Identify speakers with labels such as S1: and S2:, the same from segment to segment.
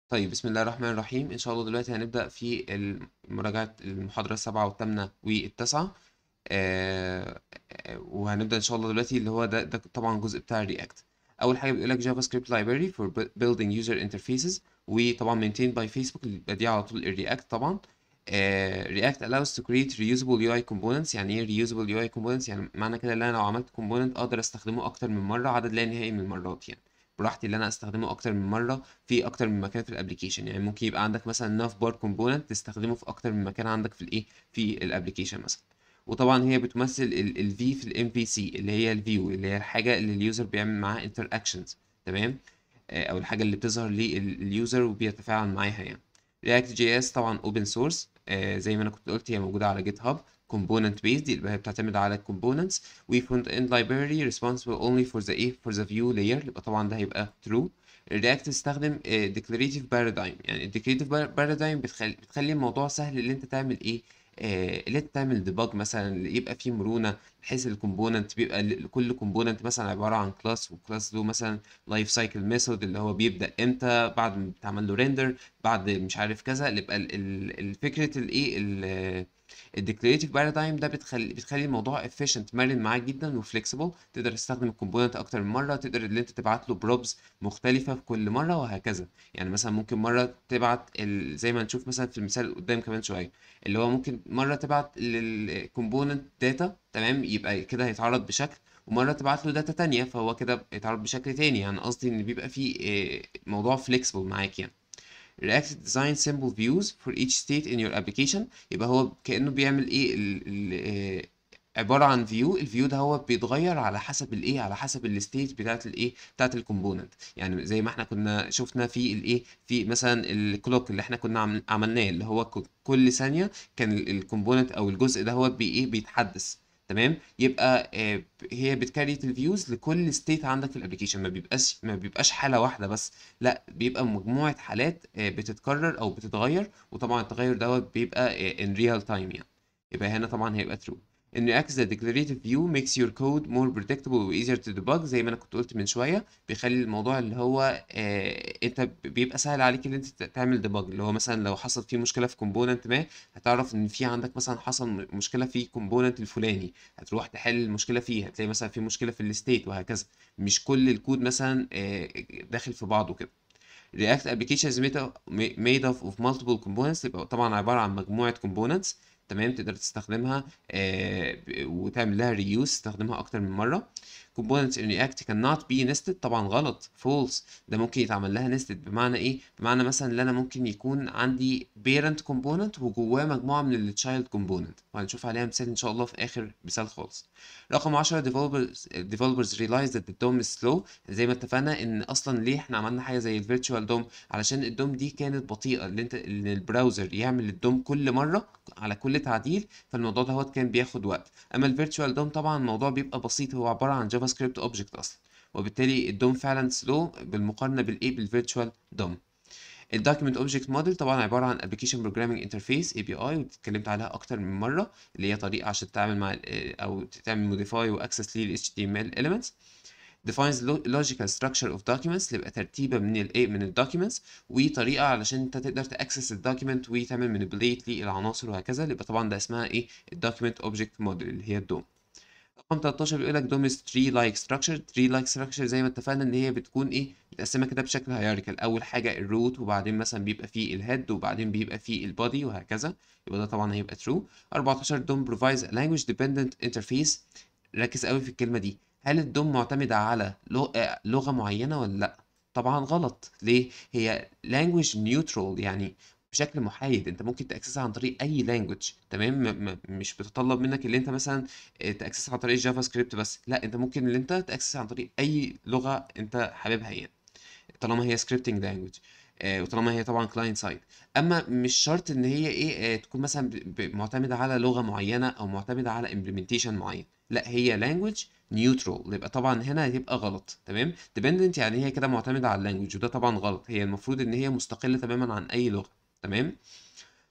S1: طيب بسم الله الرحمن الرحيم إن شاء الله دلوقتي هنبدأ في مراجعة المحاضرة السابعة والثامنة والتاسعة آه آه، وهنبدأ إن شاء الله دلوقتي اللي هو ده, ده طبعا الجزء بتاع الرياكت أول حاجة بيقول لك جافا سكريبت library for building user interfaces وطبعا maintained by Facebook اللي يبقى دي على طول الرياكت طبعا آه React allows to create reusable UI components يعني ايه reusable UI components يعني معنى كده ان انا لو عملت component اقدر استخدمه اكتر من مرة عدد لا نهائي من المرات يعني براحتي اللي انا استخدمه اكتر من مره في اكتر من مكان في الابلكيشن يعني ممكن يبقى عندك مثلا ناف بار كومبوننت تستخدمه في اكتر من مكان عندك في الايه في الابلكيشن مثلا وطبعا هي بتمثل الفي في الام في سي اللي هي الفيو اللي هي الحاجه اللي اليوزر بيعمل معاها انتر اكشنز تمام آه، او الحاجه اللي بتظهر لليوزر وبيتفاعل معاها يعني رياكت جي اس طبعا اوبن سورس زي ما انا كنت قلت هي موجوده على جيت هاب component based يبقى هي بتعتمد على components و front end library responsible only for the ايه for the view layer يبقى طبعا ده هيبقى true الرياكت تستخدم آه، declarative paradigm يعني declarative paradigm بتخلي بتخلي الموضوع سهل اللي انت تعمل ايه آه، اللي انت تعمل ديباج مثلا يبقى فيه مرونه بحيث الكومبوننت بيبقى ل- كل كومبوننت مثلا عباره عن كلاس والكلاس له مثلا لايف سايكل ميثود اللي هو بيبدا امتى بعد ما بتعمل له ريندر بعد مش عارف كذا اللي يبقى ال- ال- الفكره الايه ال- الديكلاريتيف بارادايم ده بتخلي بتخلي الموضوع efficient مرن معاك جدا وفليكسيبل تقدر تستخدم الكومبوننت اكتر من مره تقدر ان انت تبعت له بروبز مختلفه في كل مره وهكذا يعني مثلا ممكن مره تبعت ال... زي ما نشوف مثلا في المثال اللي قدام كمان شويه اللي هو ممكن مره تبعت للكومبوننت داتا تمام يبقى كده هيتعرض بشكل ومره تبعت له داتا تانية فهو كده هيتعرض بشكل تاني يعني قصدي ان بيبقى فيه آه، موضوع flexible معاك يعني React design simple views for each state in your application يبقى هو كأنه بيعمل ايه ال ال آه، عبارة عن فيو الفيو ده هو بيتغير على حسب الايه على حسب الستيت بتاعت الايه بتاعت الكومبوننت يعني زي ما احنا كنا شفنا في الايه في مثلا الكلوك اللي احنا كنا عمل- عملناه اللي هو ك- كل ثانية كان الكومبوننت او الجزء ده هو بي ايه بيتحدث تمام يبقى آه، هي بتكريت الفيوز لكل ستيت عندك في الابلكيشن ما بيبقاش ما بيبقاش حالة واحدة بس لا بيبقى مجموعة حالات آه، بتتكرر او بتتغير وطبعا التغير دوت بيبقى آه، in real time يعني يبقى هنا طبعا هيبقى true ان React the declarative view makes your code more predictable و easier to debug زي ما انا كنت قلت من شويه بيخلي الموضوع اللي هو آه انت بيبقى سهل عليك ان انت ت- تعمل debug اللي هو مثلا لو حصل فيه مشكله في كومبوننت ما هتعرف ان في عندك مثلا حصل م- مشكله في كومبوننت الفلاني هتروح تحل المشكله فيه هتلاقي مثلا في مشكله في الستيت وهكذا مش كل الكود مثلا آه داخل في بعضه كده React application is made of, made up of multiple components يبقى طبعا عبارة عن مجموعة components تمام تقدر تستخدمها آه ب- وتعمل لها reuse تستخدمها أكتر من مرة components in React cannot be nested طبعا غلط false ده ممكن يتعمل لها nested بمعنى إيه؟ بمعنى مثلا إن أنا ممكن يكون عندي parent component وجواه مجموعة من ال child component وهنشوف عليها مثال إن شاء الله في آخر مثال خالص رقم 10 developers developers realize that the DOM is slow زي ما اتفقنا ان اصلا ليه احنا عملنا حاجه زي الفيرتشوال دوم علشان الدوم دي كانت بطيئه اللي انت ان البراوزر يعمل الدوم كل مره على كل تعديل فالموضوع ده هو كان بياخد وقت اما الفيرتشوال دوم طبعا الموضوع بيبقى بسيط هو عباره عن جافا سكريبت اوبجكت اصلا وبالتالي الدوم فعلا سلو بالمقارنه بالايه بالفيرتشوال دوم الدوكيمنت اوبجكت موديل طبعا عباره عن ابلكيشن بروجرامينج انترفيس اي بي اي واتكلمت عليها اكتر من مره اللي هي طريقه عشان تتعامل مع ال- او تعمل موديفاي واكسس لل HTML elements defines lo- logical structure of documents اللي يبقى ترتيبة من الايه من الدوكيومنتس وطريقة علشان انت تقدر تاكسس الدوكيمنت وتعمل manipulate للعناصر وهكذا اللي يبقى طبعا ده اسمها ايه الدوكيمنت اوبجكت موديل اللي هي الدوم رقم 13 بيقول لك دوم is tree like structure tree like structure زي ما اتفقنا ان هي بتكون ايه متقسمه كده بشكل hierarchical اول حاجه الروت وبعدين مثلا بيبقى فيه الهيد وبعدين بيبقى فيه البودي وهكذا يبقى ده طبعا هيبقى true 14 دوم provides a language dependent interface ركز قوي في الكلمه دي هل الدوم معتمده على لغ- آه، لغه معينه ولا لا طبعا غلط ليه هي language neutral يعني بشكل محايد انت ممكن تاكسسها عن طريق اي لانجوج تمام م م مش بتطلب منك اللي انت مثلا آه، تاكسسها عن طريق الجافا سكريبت بس لا انت ممكن اللي انت تاكسسها عن طريق اي لغه انت حاببها يعني طالما هي سكريبتنج لانجوج وطالما هي طبعا كلاينت سايد اما مش شرط ان هي ايه آه، تكون مثلا ب- ب- معتمده على لغه معينه او معتمده على امبلمنتيشن معين لا هي لانجوج نيوترال يبقى طبعا هنا هتبقى غلط تمام ديبندنت يعني هي كده معتمده على اللانجوج وده طبعا غلط هي المفروض ان هي مستقله تماما عن اي لغه تمام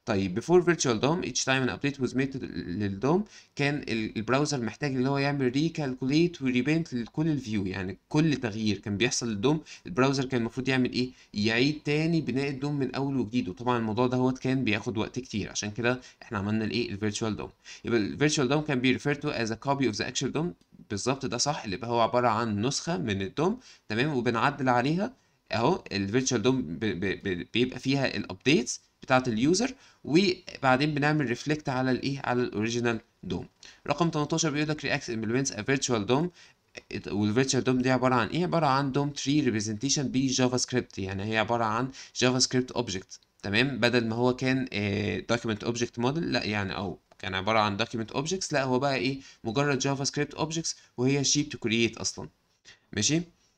S1: طيب before virtual DOM each time an update was made to the- للدوم كان ال- البراوزر محتاج اللي هو يعمل recalculate وريبينت لكل الفيو يعني كل تغيير كان بيحصل للدوم البراوزر كان المفروض يعمل ايه يعيد تاني بناء الدوم من اول وجديد وطبعا الموضوع ده هو كان بياخد وقت كتير عشان كده احنا عملنا الايه الفيرتشوال دوم يبقى الفيرتشوال دوم كان بي referred to as a copy of the actual DOM بالظبط ده صح اللي يبقى هو عبارة عن نسخة من الدوم تمام وبنعدل عليها اهو الفيرتشوال دوم بيبقى فيها الابديتس بتاعه اليوزر وبعدين بنعمل ريفلكت على الايه على الاوريجينال دوم رقم 18 بيقول لك رياكت امبلمنتس ا فيرتشوال دوم والفيرتشوال دوم دي عباره عن ايه عباره عن دوم تري ريبريزنتيشن بجافا سكريبت يعني هي عباره عن جافا سكريبت اوبجكت تمام بدل ما هو كان دوكيمنت اوبجكت موديل لا يعني او كان عباره عن دوكيمنت اوبجكتس لا هو بقى ايه مجرد جافا سكريبت اوبجكتس وهي شيب تو كرييت اصلا ماشي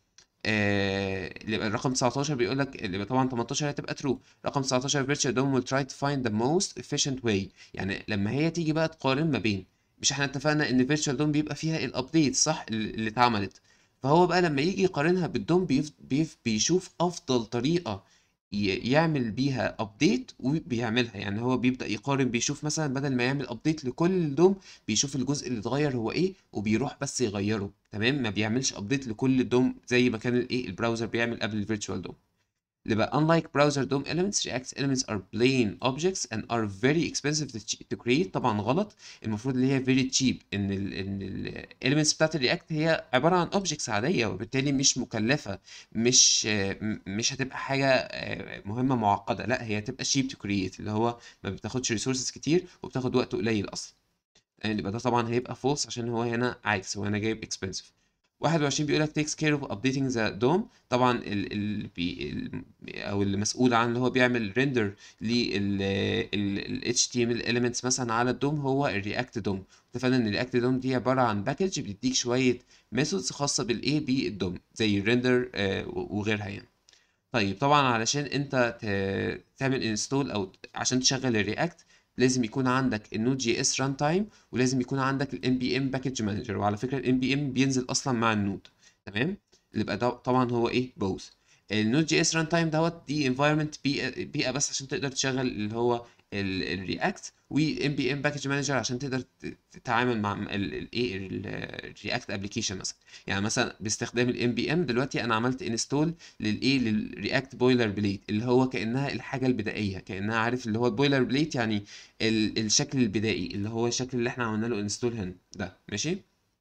S1: آه، اللي يبقى الرقم 19 بيقول لك اللي يبقى طبعا 18 هتبقى true رقم 19 virtual DOM will try to find the most efficient way يعني لما هي تيجي بقى تقارن ما بين مش احنا اتفقنا ان virtual DOM بيبقى فيها الابديت صح اللي اللي اتعملت فهو بقى لما يجي يقارنها بالدوم بيف بيف بيشوف افضل طريقة ي- يعمل بيها ابديت وبيعملها يعني هو بيبدأ يقارن بيشوف مثلا بدل ما يعمل ابديت لكل دوم بيشوف الجزء اللي اتغير هو ايه وبيروح بس يغيره تمام ما بيعملش ابديت لكل دوم زي ما كان الايه البراوزر بيعمل قبل الفيرتشوال دوم اللي بقى unlike browser DOM elements React elements are plain objects and are very expensive to, ch- to create طبعا غلط المفروض اللي هي very cheap ان ال ان ال elements بتاعت الرياكت هي عبارة عن objects عادية وبالتالي مش مكلفة مش آه، م- مش هتبقى حاجة آه، مهمة معقدة لا هي هتبقى cheap to create اللي هو ما بتاخدش resources كتير وبتاخد وقت قليل اصلا يعني يبقى ده طبعا هيبقى false عشان هو هنا عكس هو هنا جايب expensive 21 بيقول لك takes care of updating the DOM طبعا ال ال بي ال او اللي مسؤول عن اللي هو بيعمل render لل ال HTML elements مثلا على الدوم هو الرياكت دوم اتفقنا ان الرياكت دوم دي عباره عن باكج بتديك شويه ميثودز خاصه بالايه بالدوم زي الريندر وغيرها يعني طيب طبعا علشان انت ت- تعمل انستول او عشان تشغل الرياكت لازم يكون عندك النود جي اس ران تايم ولازم يكون عندك الام بي ام باكج مانجر وعلى فكره الام بي ام بينزل اصلا مع النود تمام اللي بقى ده طبعا هو ايه بوث النود جي اس ران تايم دوت دي انفايرمنت بيئه بيئه بس عشان تقدر تشغل اللي هو الرياكت والام بي ام باكج مانجر عشان تقدر ت- تتعامل مع الايه الرياكت ابلكيشن مثلا يعني مثلا باستخدام الام بي ام دلوقتي انا عملت انستول للايه للرياكت بويلر بليت اللي هو كانها الحاجه البدائيه كانها عارف اللي هو البويلر بليت يعني ال الشكل البدائي اللي هو الشكل اللي احنا عملنا له انستول هنا ده ماشي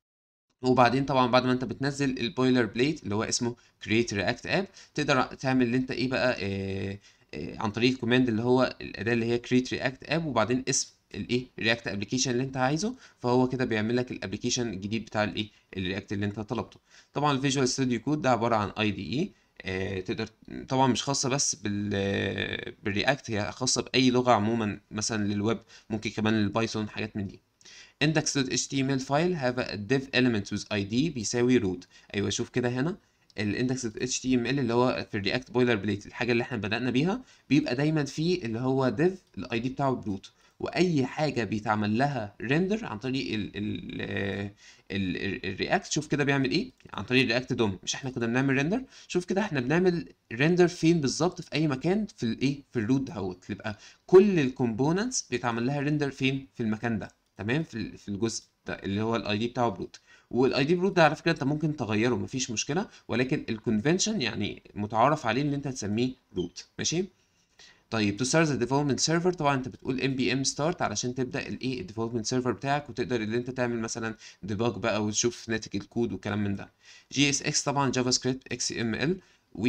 S1: وبعدين طبعا بعد ما انت بتنزل البويلر بليت اللي هو اسمه create react app تقدر تعمل اللي انت ايه بقى اه اه عن طريق الكوماند اللي هو الاداه اللي هي create react app وبعدين اسم الايه react application اللي انت عايزه فهو كده بيعمل لك الابلكيشن الجديد بتاع الايه الرياكت اللي انت طلبته طبعا الفيجوال ستوديو كود ده عباره عن اي دي اي آه، تقدر طبعا مش خاصه بس بال بالرياكت هي خاصه باي لغه عموما مثلا للويب ممكن كمان للبايثون حاجات من دي index.html file have a div element with id بيساوي root ايوه شوف كده هنا الindex.html اللي هو في الرياكت بويلر بليت الحاجه اللي احنا بدأنا بيها بيبقى دايما فيه اللي هو div الاي دي بتاعه بروت واي حاجه بيتعمل لها ريندر عن طريق ال ال ال الرياكت شوف كده بيعمل ايه عن طريق الرياكت دوم مش احنا كنا بنعمل ريندر شوف كده احنا بنعمل ريندر فين بالظبط في اي مكان في الايه في الروت دهوت يبقى كل الكومبوننتس بيتعمل لها ريندر فين في المكان ده تمام في ال- في الجزء ده اللي هو الاي دي بتاعه بروت والاي دي بروت ده على فكره انت ممكن تغيره مفيش مشكله ولكن الكونفنشن يعني متعارف عليه ان انت تسميه روت ماشي طيب to start the development server طبعا انت بتقول npm start علشان تبدا الايه الديفلوبمنت سيرفر بتاعك وتقدر ان انت تعمل مثلا ديباج بقى وتشوف ناتج الكود والكلام من ده جي اس اكس طبعا جافا سكريبت اكس ام ال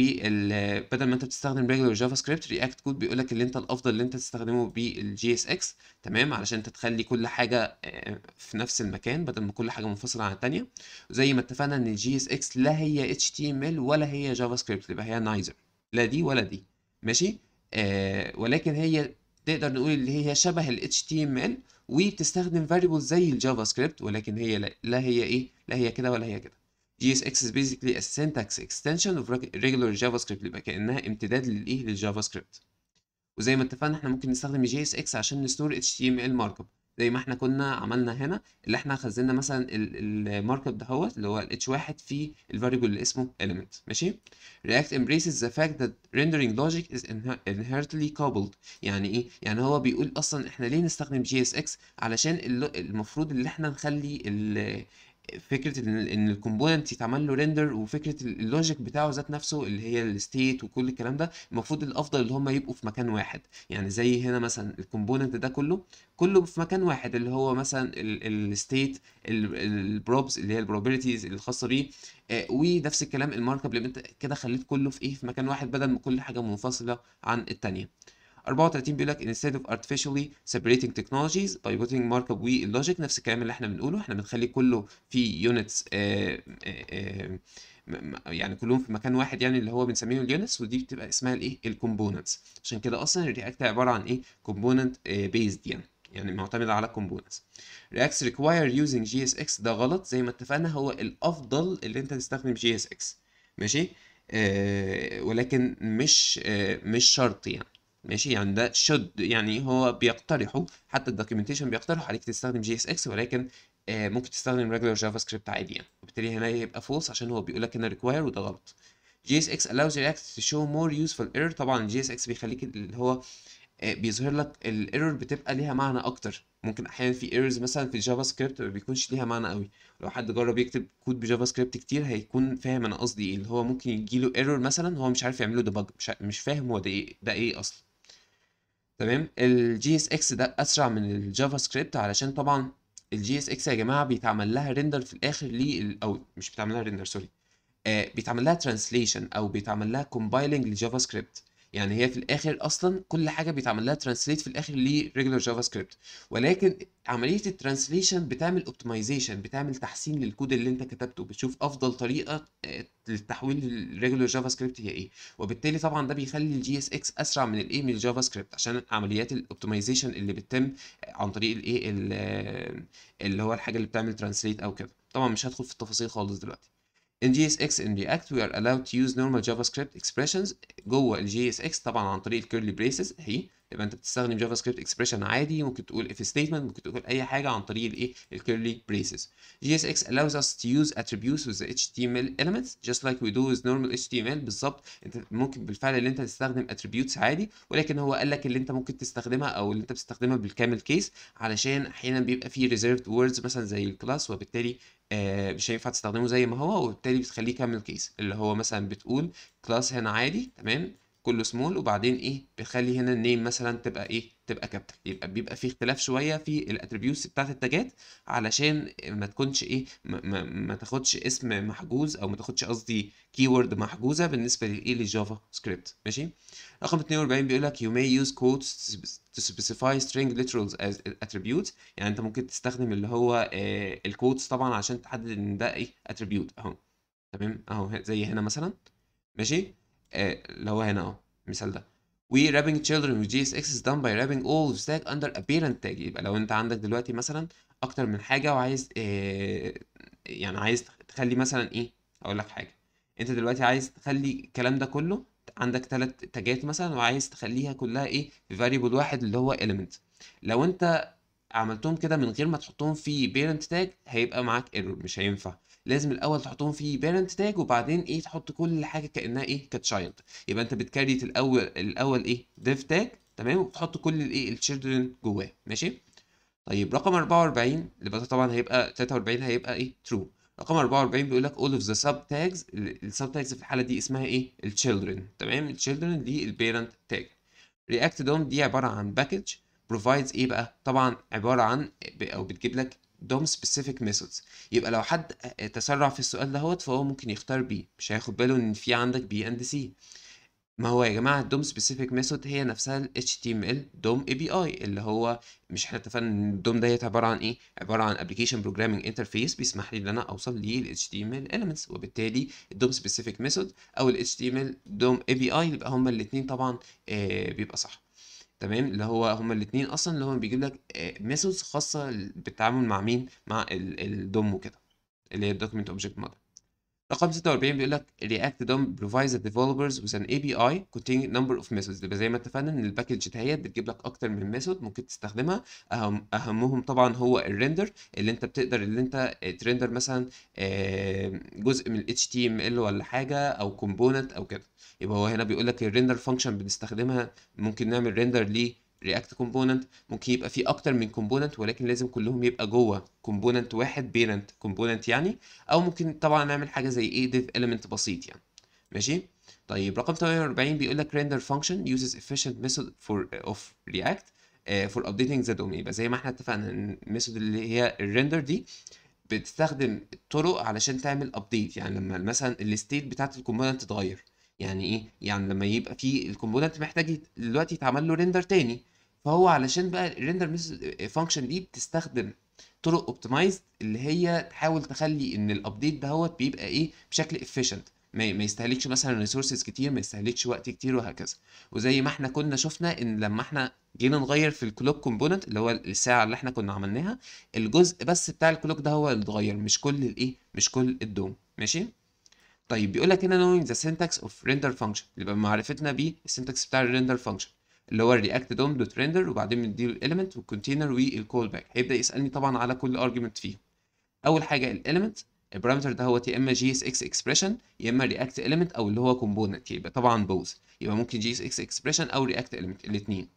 S1: وبدل ما انت بتستخدم ريجولار جافا سكريبت رياكت كود بيقول لك اللي انت الافضل اللي انت تستخدمه بالجي اس اكس تمام علشان انت تخلي كل حاجه آه، في نفس المكان بدل ما كل حاجه منفصله عن الثانيه زي ما اتفقنا ان الجي اس اكس لا هي اتش تي ام ال ولا هي جافا سكريبت يبقى هي نايزر لا دي ولا دي ماشي آه ولكن هي تقدر نقول اللي هي شبه ال HTML وبتستخدم variables زي الجافا سكريبت ولكن هي لا, لا هي ايه لا هي كده ولا هي كده JSX is basically a syntax extension of reg- regular JavaScript يبقى كأنها امتداد للايه للجافا سكريبت وزي ما اتفقنا احنا ممكن نستخدم JSX عشان نستور HTML markup زي ما احنا كنا عملنا هنا اللي احنا خزنا مثلا المارك اب دهوت اللي هو ال h1 في الفاريبل اللي اسمه element ماشي React embraces the fact that rendering logic is inher- inherently coupled يعني ايه يعني هو بيقول اصلا احنا ليه نستخدم JSX علشان الل- المفروض اللي احنا نخلي ال فكره ان ان الكومبوننت يتعمل له ريندر وفكره ال- اللوجيك بتاعه ذات نفسه اللي هي الستيت وكل الكلام ده المفروض الافضل اللي هم يبقوا في مكان واحد يعني زي هنا مثلا الكومبوننت ده كله كله في مكان واحد اللي هو مثلا الستيت البروبس اللي هي البروبابيلتيز الخاصه بيه آه، ونفس الكلام المارك اب اللي انت كده خليت كله في ايه في مكان واحد بدل ما كل حاجه منفصله عن التانيه 34 بيقول لك instead of artificially separating technologies by putting markup واللوجيك نفس الكلام اللي احنا بنقوله احنا بنخلي كله في units آه آه آه م- م- يعني كلهم في مكان واحد يعني اللي هو بنسميه اليونتس ودي بتبقى اسمها الايه الكومبوننتس عشان كده اصلا الرياكت عباره عن ايه كومبوننت بيزد يعني يعني معتمد على كومبوننتس Reacts require using GSX ده غلط زي ما اتفقنا هو الافضل اللي انت تستخدم GSX ماشي آه ولكن مش آه مش شرط يعني ماشي يعني ده should يعني هو بيقترحوا حتى الدوكيومنتيشن بيقترحوا عليك تستخدم جي اس اكس ولكن آه ممكن تستخدم regular جافا سكريبت عادي يعني وبالتالي هنا يبقى false عشان هو بيقول لك هنا require وده غلط JSX allows React to show more useful error طبعا JSX بيخليك اللي هو آه، بيظهر لك الايرور بتبقى ليها معنى اكتر ممكن احيانا في ايرورز مثلا في الجافا سكريبت ما بيكونش ليها معنى قوي لو حد جرب يكتب كود بجافا سكريبت كتير هيكون فاهم انا قصدي ايه اللي هو ممكن يجيله ايرور مثلا هو مش عارف يعمله ديبج مش, ع- مش فاهم هو ده ايه ده ايه اصلا تمام الجي اس اكس ده اسرع من الجافا سكريبت علشان طبعا الجي اس اكس يا جماعه بيتعمل لها ريندر في الاخر ليه او مش بيتعمل لها ريندر سوري آه، بيتعمل لها ترانسليشن او بيتعمل لها كومبايلنج لجافا سكريبت يعني هي في الاخر اصلا كل حاجه بيتعمل لها ترانسليت في الاخر لريجولار جافا سكريبت ولكن عمليه الترانسليشن بتعمل اوبتمايزيشن بتعمل تحسين للكود اللي انت كتبته بتشوف افضل طريقه آه، للتحويل للريجولار جافا سكريبت هي ايه وبالتالي طبعا ده بيخلي الجي اس اكس اسرع من الايه من الجافا سكريبت عشان عمليات الاوبتمايزيشن اللي بتتم عن طريق الايه ال- آه، اللي هو الحاجه اللي بتعمل ترانسليت او كده طبعا مش هدخل في التفاصيل خالص دلوقتي In JSX in React we are allowed to use normal JavaScript expressions جوه ال JSX طبعا عن طريق الكيرلي بريسز اهي يبقى انت بتستخدم جافا سكريبت اكسبريشن عادي ممكن تقول if statement ممكن تقول اي حاجه عن طريق الايه الكيرلي بريسز JSX allows us to use attributes with the HTML elements just like we do with normal HTML بالظبط انت ممكن بالفعل اللي انت تستخدم attributes عادي ولكن هو قال لك اللي انت ممكن تستخدمها او اللي انت بتستخدمها بالكامل كيس علشان احيانا بيبقى فيه reserved words مثلا زي الكلاس وبالتالي آه، مش هينفع تستخدمه زي ما هو وبالتالي بتخليه كامل كيس اللي هو مثلا بتقول كلاس هنا عادي تمام كله سمول وبعدين ايه بتخلي هنا النيم مثلا تبقى ايه تبقى كابيتال يبقى بيبقى في اختلاف شويه في الاتريبيوتس بتاعت التاجات علشان ما تكونش ايه ما, ما, ما تاخدش اسم محجوز او ما تاخدش قصدي كيورد محجوزه بالنسبه للايه للجافا سكريبت ماشي رقم 42 بيقول لك you may use quotes to specify string literals as attributes يعني انت ممكن تستخدم اللي هو آه الكوتس طبعا عشان تحدد ان ده ايه اتريبيوت اهو تمام اهو ه- زي هنا مثلا ماشي آه اللي هو هنا اهو المثال ده we wrapping children with JSX is done by wrapping all of stack under a parent tag يبقى لو انت عندك دلوقتي مثلا اكتر من حاجه وعايز آه يعني عايز تخلي مثلا ايه اقول لك حاجه انت دلوقتي عايز تخلي الكلام ده كله عندك ثلاث تاجات مثلا وعايز تخليها كلها ايه في variable واحد اللي هو element لو انت عملتهم كده من غير ما تحطهم في parent tag هيبقى معاك error مش هينفع لازم الاول تحطهم في parent tag وبعدين ايه تحط كل حاجه كانها ايه كتشايلد يبقى انت بتكريت الاول الاول ايه div tag تمام وتحط كل الايه الchildren جواه ماشي طيب رقم 44 اللي بقى طبعا هيبقى 43 هيبقى ايه true رقم 44 بيقول لك all of the sub tags السب tags في الحاله دي اسمها ايه الchildren تمام الchildren دي البيرنت تاج رياكت دوم دي عباره عن باكج provides ايه بقى طبعا عباره عن ب- او بتجيب لك دوم specific methods يبقى لو حد تسرع في السؤال دهوت فهو ممكن يختار بي مش هياخد باله ان في عندك بي اند سي ما هو يا جماعه الدوم سبيسيفيك ميثود هي نفسها ال HTML دوم اي بي اي اللي هو مش احنا اتفقنا ان الدوم ديت عباره عن ايه عباره عن ابلكيشن بروجرامينج انترفيس بيسمح لي ان انا اوصل لل HTML elements وبالتالي الدوم سبيسيفيك ميثود او ال HTML دوم اي بي اي يبقى هما الاثنين طبعا آه بيبقى صح تمام اللي هو هما الاثنين اصلا اللي هو بيجيب لك ميثودز خاصه بالتعامل مع مين مع الدوم وكده اللي هي الدوكيمنت اوبجكت موديل رقم 46 بيقول لك React DOM provides the developers with an API containing number of methods يبقى زي ما اتفقنا ان الباكج دهيت بتجيب لك اكتر من ميثود ممكن تستخدمها اهم اهمهم طبعا هو الريندر اللي انت بتقدر اللي انت ترندر مثلا آه، جزء من ال HTML ولا حاجه او كومبوننت او كده يبقى هو هنا بيقول لك الريندر فانكشن بنستخدمها ممكن نعمل ريندر ل رياكت كومبوننت ممكن يبقى فيه اكتر من كومبوننت ولكن لازم كلهم يبقى جوه كومبوننت واحد بيرنت كومبوننت يعني او ممكن طبعا نعمل حاجه زي ايه div element بسيط يعني ماشي طيب رقم 48 بيقول لك render function uses efficient method for of react uh, for updating the DOM يبقى زي ما احنا اتفقنا ان الميثود اللي هي الريندر دي بتستخدم الطرق علشان تعمل ابديت يعني لما مثلا الستيت بتاعت الكومبوننت تتغير يعني ايه يعني لما يبقى في الكومبوننت محتاج يت- دلوقتي يتعمل له ريندر تاني فهو علشان بقى الريندر فانكشن دي بتستخدم طرق اوبتمايزد اللي هي تحاول تخلي ان الابديت دهوت بيبقى ايه بشكل efficient ما ما يستهلكش مثلا ريسورسز كتير ما يستهلكش وقت كتير وهكذا وزي ما احنا كنا شفنا ان لما احنا جينا نغير في الكلوك كومبوننت اللي هو الساعه اللي احنا كنا عملناها الجزء بس بتاع الكلوك ده هو اللي اتغير مش كل الايه مش كل الدوم ماشي طيب بيقول لك هنا knowing the syntax of render function يبقى معرفتنا بالسنتكس بتاع الريندر فانكشن اللي هو الرياكت دوم دوت ريندر وبعدين بنديله الاليمنت والكونتينر والكول باك هيبدا يسالني طبعا على كل ارجيومنت فيهم اول حاجه الاليمنت البارامتر ده هو يا اما جي اس اكس اكسبريشن يا اما رياكت اليمنت او اللي هو كومبوننت يبقى طبعا بوز يبقى ممكن جي اس اكس اكسبريشن او رياكت اليمنت الاثنين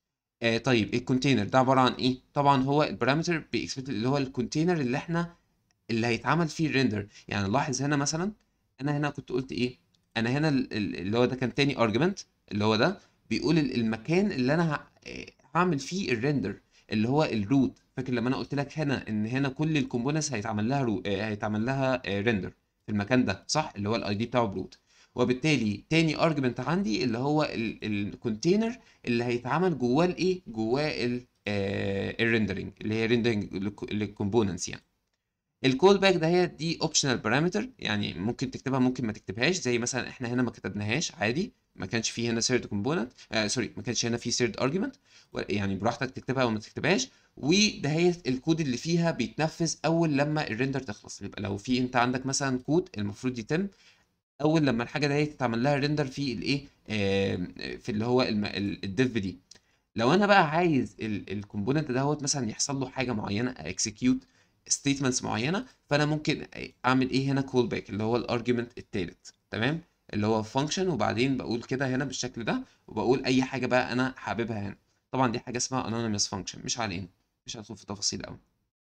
S1: آه طيب الكونتينر ده عباره عن ايه طبعا هو البارامتر بيكسبت اللي هو الكونتينر اللي احنا اللي هيتعمل فيه الريندر يعني لاحظ هنا مثلا انا هنا كنت قلت ايه انا هنا ال- ال- اللي هو ده كان تاني ارجيومنت اللي هو ده بيقول ال- المكان اللي انا ه- آه، هعمل فيه الريندر اللي هو الروت فاكر لما انا قلت لك هنا ان هنا كل الكومبوننتس هيتعمل لها رو... آه، هيتعمل لها ريندر في المكان ده صح اللي هو الاي دي بتاعه بروت وبالتالي تاني ارجيومنت عندي اللي هو الكونتينر اللي هيتعمل جواه الايه جواه الريندرنج اللي هي ريندرنج للكومبوننتس يعني الكول باك ده هي دي اوبشنال بارامتر يعني ممكن تكتبها ممكن ما تكتبهاش زي مثلا احنا هنا ما كتبناهاش عادي ما كانش فيه هنا سيرد كومبوننت آه سوري ما كانش هنا فيه سيرد ارجيومنت يعني براحتك تكتبها او ما تكتبهاش وده هي الكود اللي فيها بيتنفذ اول لما الريندر تخلص يبقى لو في انت عندك مثلا كود المفروض يتم اول لما الحاجه دي تتعمل لها ريندر في الايه آه في اللي هو الديف دي لو انا بقى عايز الكومبوننت دهوت مثلا يحصل له حاجه معينه اكسكيوت ستيتمنتس معينه فانا ممكن اعمل ايه هنا كول باك اللي هو الارجيومنت التالت تمام اللي هو فانكشن وبعدين بقول كده هنا بالشكل ده وبقول اي حاجه بقى انا حاببها هنا طبعا دي حاجه اسمها anonymous function مش علينا مش هدخل في تفاصيل قوي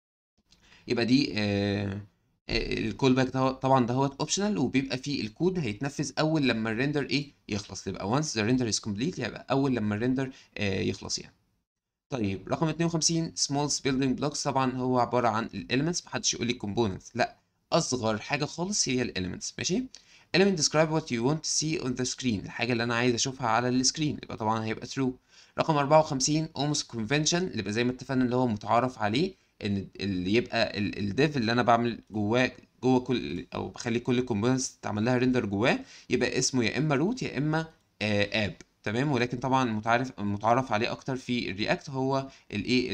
S1: يبقى دي آه الكول باك ده طبعا دهوت اوبشنال وبيبقى فيه الكود هيتنفذ اول لما الريندر ايه يخلص يبقى once the render is complete يبقى اول لما الريندر آه يخلص يعني طيب رقم 52 small building blocks طبعا هو عباره عن الاليمنتس محدش يقول لي components لا اصغر حاجه خالص هي الاليمنتس ماشي element describe what you want to see on the screen الحاجه اللي انا عايز اشوفها على السكرين يبقى طبعا هيبقى true رقم 54 almost convention اللي يبقى زي ما اتفقنا اللي هو متعارف عليه ان اللي يبقى الديف اللي انا بعمل جواه جوه كل او بخلي كل الكومبوننتس تعمل لها ريندر جواه يبقى اسمه يا اما روت يا اما آه اب تمام ولكن طبعا متعارف متعارف عليه اكتر في الرياكت هو الايه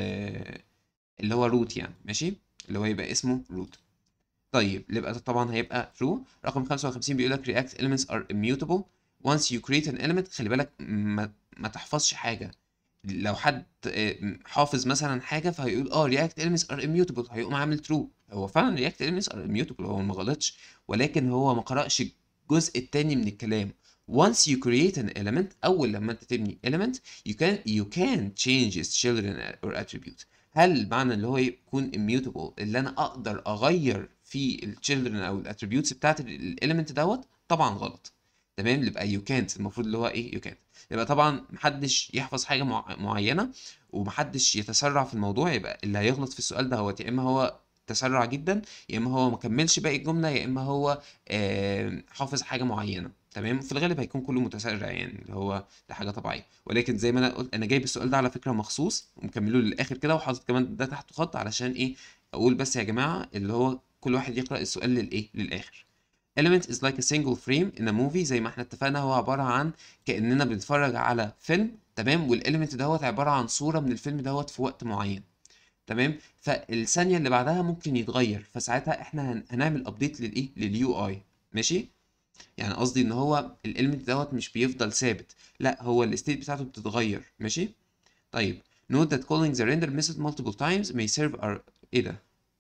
S1: اللي هو روت يعني ماشي اللي هو يبقى اسمه روت طيب يبقى طبعا هيبقى true رقم 55 بيقول لك react elements are immutable once you create an element خلي بالك ما, ما تحفظش حاجه لو حد حافظ مثلا حاجه فهيقول اه react elements are immutable هيقوم عامل true هو فعلا react elements are immutable هو ما غلطش ولكن هو ما قرأش الجزء التاني من الكلام once you create an element اول لما انت تبني element you can you can change its children or attribute هل معنى اللي هو يكون immutable اللي انا اقدر اغير في الchildren او الاتريبيوتس بتاعت الاليمنت دوت طبعا غلط تمام يبقى you can't المفروض اللي هو ايه you can't يبقى طبعا محدش يحفظ حاجه مع... معينه ومحدش يتسرع في الموضوع يبقى اللي هيغلط في السؤال ده هو يا اما هو تسرع جدا يا اما هو ما كملش باقي الجمله يا اما هو آه حافظ حاجه معينه تمام في الغالب هيكون كله متسرع يعني اللي هو ده حاجه طبيعيه ولكن زي ما انا قلت انا جايب السؤال ده على فكره مخصوص ومكمله للاخر كده وحاطط كمان ده تحته خط علشان ايه اقول بس يا جماعه اللي هو كل واحد يقرا السؤال للايه للاخر element is like a single frame in a movie زي ما احنا اتفقنا هو عباره عن كاننا بنتفرج على فيلم تمام والاليمنت دوت عباره عن صوره من الفيلم دوت في وقت معين تمام فالثانيه اللي بعدها ممكن يتغير فساعتها احنا هن- هنعمل ابديت للايه لليو اي ماشي يعني قصدي ان هو الاليمنت دوت مش بيفضل ثابت لا هو الستيت بتاعته بتتغير ماشي طيب note that calling the render method multiple times may serve our ايه ده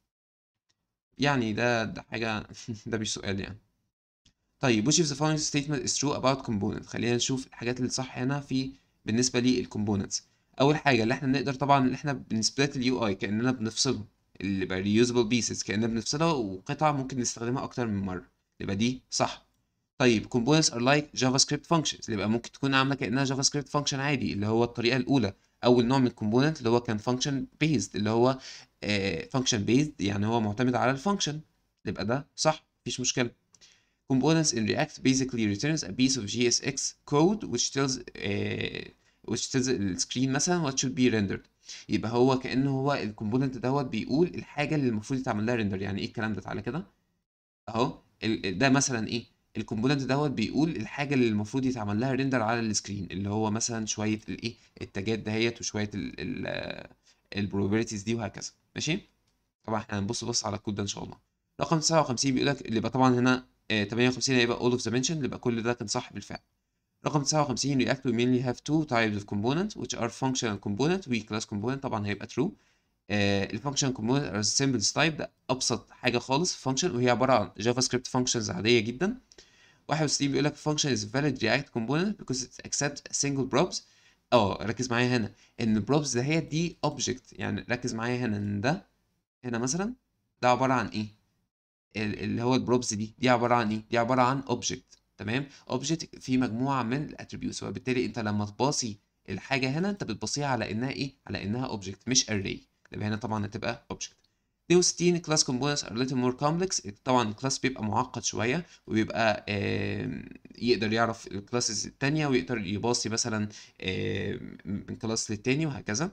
S1: يعني ده ده حاجة ده مش سؤال يعني طيب which of the following statement is true about component خلينا نشوف الحاجات اللي صح هنا في بالنسبة للcomponents أول حاجة اللي احنا نقدر طبعا اللي احنا بنسبلت اليو اي كأننا بنفصله اللي يبقى reusable pieces كأننا بنفصلها وقطع ممكن نستخدمها أكتر من مرة يبقى دي صح طيب components are like JavaScript functions اللي يبقى ممكن تكون عاملة كأنها JavaScript function عادي اللي هو الطريقة الأولى أول نوع من الكومبوننت اللي هو كان function based اللي هو آه function based يعني هو معتمد على الفانكشن يبقى ده صح مفيش مشكلة components in React basically returns a piece of JSX code which tells uh, which tells the screen مثلا what should be rendered يبقى هو كأنه هو الكومبوننت دوت بيقول الحاجة اللي المفروض يتعمل لها render يعني ايه الكلام ده تعالى كده اهو ال- ده مثلا ايه الكومبوننت دوت بيقول الحاجة اللي المفروض يتعمل لها ريندر على السكرين اللي هو مثلا شوية الايه التاجات دهيت وشوية البروبابيلتيز دي وهكذا ماشي طبعا احنا هنبص بص على الكود ده ان شاء الله رقم 59 بيقول لك اللي يبقى طبعا هنا آه، 58 هيبقى all of the mentioned اللي يبقى كل ده كان صح بالفعل رقم 59 React we mainly have two types of components which are functional component و class component طبعا هيبقى true آه الفانكشن component are symbols type ده ابسط حاجه خالص function وهي عباره عن جافا سكريبت functions عاديه جدا 61 بيقول لك function is valid React component because it accepts single probs اه ركز معايا هنا ان البروبز ده هي دي object يعني ركز معايا هنا ان ده هنا مثلا ده عباره عن ايه ال- اللي هو البروبز دي دي عباره عن ايه دي عباره عن اوبجكت تمام اوبجكت فيه مجموعه من الاتريبيوتس وبالتالي انت لما تباصي الحاجه هنا انت بتبصيها على انها ايه على انها اوبجكت مش array يبقى هنا طبعا هتبقى اوبجكت 62 class components are a little more complex طبعا الكلاس بيبقى معقد شويه وبيبقى آم، يقدر يعرف الكلاسز التانية ويقدر يباصي مثلا آم، من كلاس للتاني وهكذا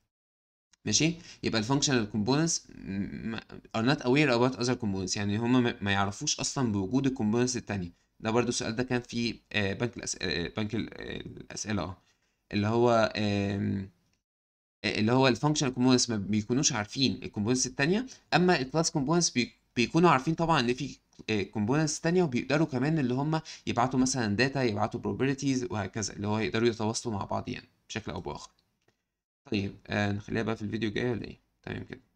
S1: ماشي يبقى الفانكشنال كومبوننتس are not aware about other components يعني هم ما ما يعرفوش اصلا بوجود الكومبوننتس التانية ده برضو السؤال ده كان في آه، بنك الأسئلة بنك ال- الأسئلة اه اللي هو آم، اللي هو الفانكشنال كومبوننتس ما بيكونوش عارفين الكومبوننتس التانية اما الكلاس كومبوننتس بيكونوا عارفين طبعا ان في كومبوننتس تانية وبيقدروا كمان اللي هم يبعتوا مثلا داتا يبعتوا probabilities وهكذا اللي هو يقدروا يتواصلوا مع بعض يعني بشكل او باخر طيب آه نخليها بقى في الفيديو الجاي ولا ايه تمام كده